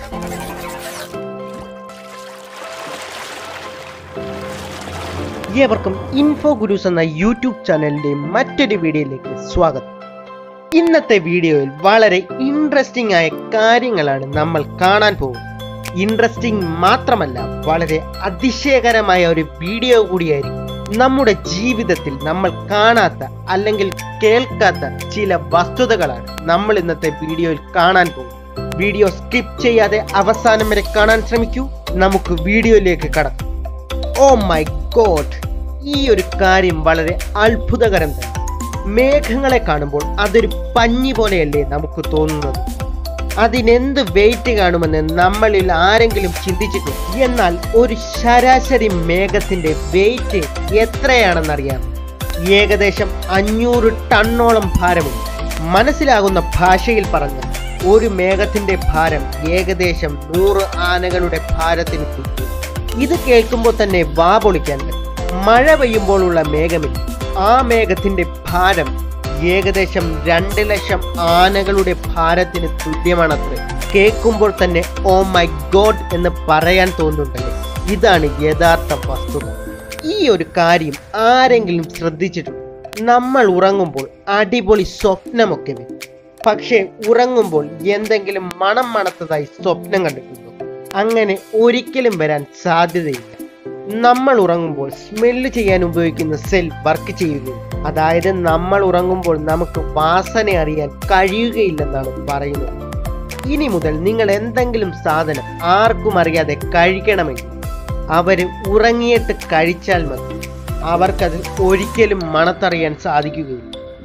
ഏവർക്കും ഇൻഫോ ഗുരുസ് എന്ന യൂട്യൂബ് ചാനലിന്റെ മറ്റൊരു വീഡിയോയിലേക്ക് സ്വാഗതം ഇന്നത്തെ വീഡിയോയിൽ വളരെ ഇൻട്രസ്റ്റിംഗ് ആയ കാര്യങ്ങളാണ് നമ്മൾ കാണാൻ പോകുന്നത് ഇൻട്രസ്റ്റിംഗ് മാത്രമല്ല വളരെ അതിശയകരമായ ഒരു വീഡിയോ കൂടിയായിരിക്കും നമ്മുടെ ജീവിതത്തിൽ നമ്മൾ കാണാത്ത അല്ലെങ്കിൽ കേൾക്കാത്ത ചില വസ്തുതകളാണ് നമ്മൾ ഇന്നത്തെ വീഡിയോയിൽ കാണാൻ പോകുന്നത് വീഡിയോ സ്കിപ്പ് ചെയ്യാതെ അവസാനം വരെ കാണാൻ ശ്രമിക്കൂ നമുക്ക് വീഡിയോയിലേക്ക് കടക്കാം ഓ മൈ ഗോഡ് ഈ ഒരു കാര്യം വളരെ അത്ഭുതകരം തന്നെ മേഘങ്ങളെ കാണുമ്പോൾ അതൊരു പഞ്ഞി പോലെയല്ലേ നമുക്ക് തോന്നുന്നത് അതിനെന്ത് വെയിറ്റ് കാണുമെന്ന് നമ്മളിൽ ആരെങ്കിലും ചിന്തിച്ചിട്ടുണ്ട് എന്നാൽ ഒരു ശരാശരി മേഘത്തിന്റെ വെയിറ്റ് എത്രയാണെന്നറിയാം ഏകദേശം അഞ്ഞൂറ് ടണ്ണോളം ഭാരമുണ്ട് മനസ്സിലാകുന്ന ഭാഷയിൽ പറഞ്ഞ ഒരു മേഘത്തിന്റെ ഭാരം ഏകദേശം നൂറ് ആനകളുടെ ഭാരത്തിന് തുല്യം ഇത് കേൾക്കുമ്പോൾ തന്നെ വാ പൊളിക്കാൻ പറ്റും. മഴ പെയ്യുമ്പോഴുള്ള മേഘമില്ല ആ മേഘത്തിന്റെ ഭാരം ഏകദേശം രണ്ട് ലക്ഷം ആനകളുടെ ഭാരത്തിന് തുല്യമാണത്രേ കേൾക്കുമ്പോൾ തന്നെ ഓ മൈ ഗോഡ് എന്ന് പറയാൻ തോന്നുന്നുണ്ടല്ലേ ഇതാണ് യഥാർത്ഥ വസ്തുത ഈ ഒരു കാര്യം ആരെങ്കിലും ശ്രദ്ധിച്ചിട്ടുണ്ട് നമ്മൾ ഉറങ്ങുമ്പോൾ അടിപൊളി സ്വപ്നമൊക്കെ വരും പക്ഷേ ഉറങ്ങുമ്പോൾ എന്തെങ്കിലും മണം മണത്തതായി സ്വപ്നം കണ്ടിട്ടുണ്ടോ അങ്ങനെ ഒരിക്കലും വരാൻ സാധ്യതയില്ല നമ്മൾ ഉറങ്ങുമ്പോൾ സ്മെല്ല് ചെയ്യാൻ ഉപയോഗിക്കുന്ന സെൽ വർക്ക് ചെയ്യുകയും അതായത് നമ്മൾ ഉറങ്ങുമ്പോൾ നമുക്ക് വാസന അറിയാൻ കഴിയുകയില്ലെന്നാണ് പറയുന്നത് ഇനി മുതൽ നിങ്ങൾ എന്തെങ്കിലും സാധനം ആർക്കും അറിയാതെ കഴിക്കണമെങ്കിൽ അവര് ഉറങ്ങിയിട്ട് കഴിച്ചാൽ മതി അവർക്കത് ഒരിക്കലും മണത്തറിയാൻ സാധിക്കുകയില്ല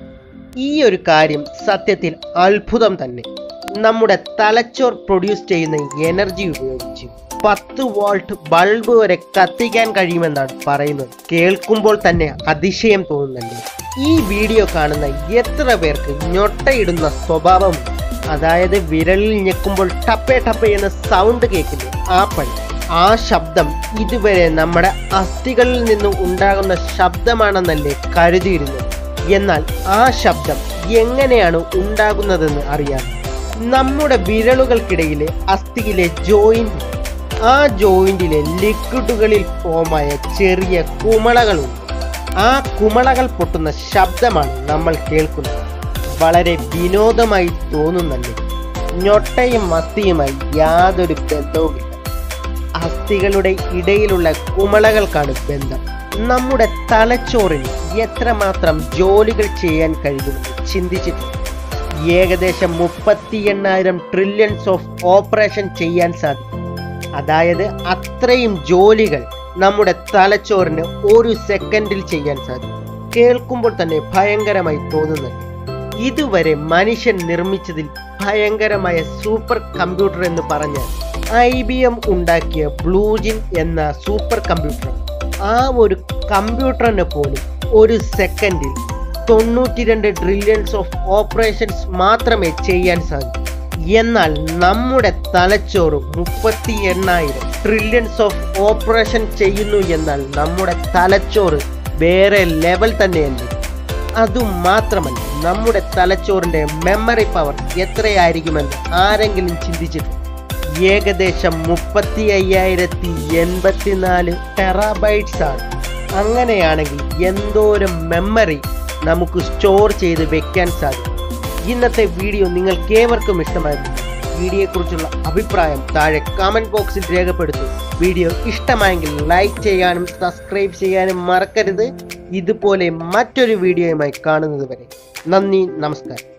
ഈ ഒരു കാര്യം സത്യത്തിൽ അത്ഭുതം തന്നെ നമ്മുടെ തലച്ചോർ പ്രൊഡ്യൂസ് ചെയ്യുന്ന എനർജി ഉപയോഗിച്ച് പത്ത് വോൾട്ട് ബൾബ് വരെ കത്തിക്കാൻ കഴിയുമെന്നാണ് പറയുന്നത് കേൾക്കുമ്പോൾ തന്നെ അതിശയം തോന്നുന്നല്ലേ ഈ വീഡിയോ കാണുന്ന എത്ര പേർക്ക് ഞൊട്ടയിടുന്ന സ്വഭാവമുണ്ട് അതായത് വിരലിൽ ഞെക്കുമ്പോൾ ടപ്പേ ടപ്പേ എന്ന സൗണ്ട് കേൾക്കില്ലേ ആ പണി ആ ശബ്ദം ഇതുവരെ നമ്മുടെ അസ്ഥികളിൽ നിന്ന് ഉണ്ടാകുന്ന ശബ്ദമാണെന്നല്ലേ കരുതിയിരുന്നത് എന്നാൽ ആ ശബ്ദം എങ്ങനെയാണ് ഉണ്ടാകുന്നതെന്ന് അറിയാം നമ്മുടെ വിരലുകൾക്കിടയിലെ അസ്ഥിയിലെ ജോയിന്റ് ആ ജോയിന്റിലെ ലിക്വിഡുകളിൽ ഫോമായ ചെറിയ കുമളകളുണ്ട് ആ കുമളകൾ പൊട്ടുന്ന ശബ്ദമാണ് നമ്മൾ കേൾക്കുന്നത് വളരെ വിനോദമായി തോന്നുന്നല്ലേ ഞൊട്ടയും അസ്ഥിയുമായി യാതൊരു ബന്ധവുമില്ല അസ്ഥികളുടെ ഇടയിലുള്ള കുമളകൾക്കാണ് ബന്ധം നമ്മുടെ തലച്ചോറിന് എത്രമാത്രം ജോലികൾ ചെയ്യാൻ കഴിയുമെന്ന് ചിന്തിച്ചിട്ടുണ്ട് ഏകദേശം മുപ്പത്തി എണ്ണായിരം ട്രില്യൺസ് ഓഫ് ഓപ്പറേഷൻ ചെയ്യാൻ സാധിക്കും അതായത് അത്രയും ജോലികൾ നമ്മുടെ തലച്ചോറിന് ഒരു സെക്കൻഡിൽ ചെയ്യാൻ സാധിക്കും കേൾക്കുമ്പോൾ തന്നെ ഭയങ്കരമായി തോന്നുന്നുണ്ട് ഇതുവരെ മനുഷ്യൻ നിർമ്മിച്ചതിൽ ഭയങ്കരമായ സൂപ്പർ കമ്പ്യൂട്ടർ എന്ന് പറഞ്ഞാൽ ഐ ബി എം ഉണ്ടാക്കിയ ബ്ലൂജിൻ എന്ന സൂപ്പർ കമ്പ്യൂട്ടർ ആ ഒരു കമ്പ്യൂട്ടറിന് പോലും ഒരു സെക്കൻഡിൽ തൊണ്ണൂറ്റി രണ്ട് ട്രില്യൺസ് ഓഫ് ഓപ്പറേഷൻസ് മാത്രമേ ചെയ്യാൻ സാധിക്കൂ എന്നാൽ നമ്മുടെ തലച്ചോറ് മുപ്പത്തി എണ്ണായിരം ട്രില്യൺസ് ഓഫ് ഓപ്പറേഷൻ ചെയ്യുന്നു എന്നാൽ നമ്മുടെ തലച്ചോറ് വേറെ ലെവൽ തന്നെയല്ലേ അതും മാത്രമല്ല നമ്മുടെ തലച്ചോറിന്റെ മെമ്മറി പവർ എത്രയായിരിക്കുമെന്ന് ആരെങ്കിലും ചിന്തിച്ചിട്ടുണ്ട് ഏകദേശം മുപ്പത്തി അയ്യായിരത്തി എൺപത്തിനാല് ടെറാബൈറ്റ്സ് ആണ് അങ്ങനെയാണെങ്കിൽ എന്തോരം മെമ്മറി നമുക്ക് സ്റ്റോർ ചെയ്ത് വെക്കാൻ സാധിക്കും ഇന്നത്തെ വീഡിയോ നിങ്ങൾക്ക് ഏവർക്കും ഇഷ്ടമായിരുന്നു വീഡിയോയെക്കുറിച്ചുള്ള അഭിപ്രായം താഴെ കമന്റ് ബോക്സിൽ രേഖപ്പെടുത്തും വീഡിയോ ഇഷ്ടമായെങ്കിൽ ലൈക്ക് ചെയ്യാനും സബ്സ്ക്രൈബ് ചെയ്യാനും മറക്കരുത് ഇതുപോലെ മറ്റൊരു വീഡിയോയുമായി കാണുന്നത് വരെ നന്ദി നമസ്കാരം